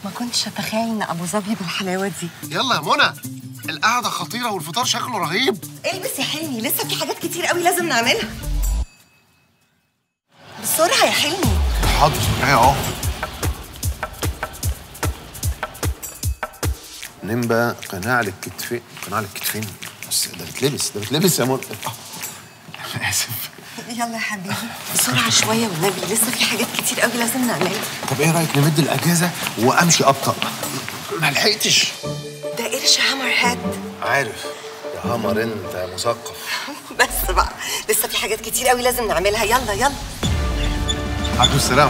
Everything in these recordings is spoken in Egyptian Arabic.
ما كنتش اتخيل ان ابو ظبي بالحلاوه دي يلا يا منى القعده خطيره والفطار شكله رهيب البس يا حلمي لسه في حاجات كتير قوي لازم نعملها بسرعه يا حلمي حاضر اهي اهو نمبة قناع للكتفين قناع للكتفين بس ده بتلبس ده بتلبس يا منى آه. اسف يلا يا حبيبي بسرعه شويه والنبي لسه في حاجات كتير قوي لازم نعملها طب ايه رايك نمد الاجازه وامشي ابطا ما لحقتش ده قرش هامر هات عارف يا قمر انت يا مثقف بس بقى لسه في حاجات كتير قوي لازم نعملها يلا يلا عليكم السلام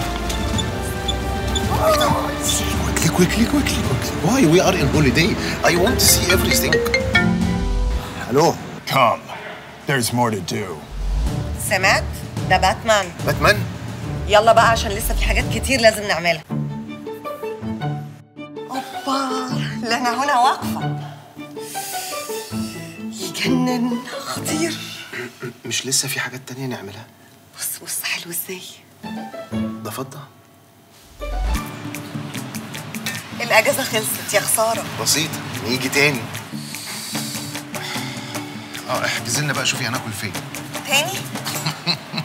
Quickly, quickly, quickly, quickly. Why? We are in holiday. I want to see everything. Hello, Come. There's more to do. سمعت ده باتمان باتمان. يلا بقى عشان لسه في حاجات كتير لازم نعملها اوبا لا انا هنا واقفه يجنن خطير مش لسه في حاجات تانية نعملها؟ بص بص حلو ازاي ده فضة الاجازه خلصت يا خساره بسيطة نيجي تاني. اه احجز لنا بقى شوفي هناكل فين. تاني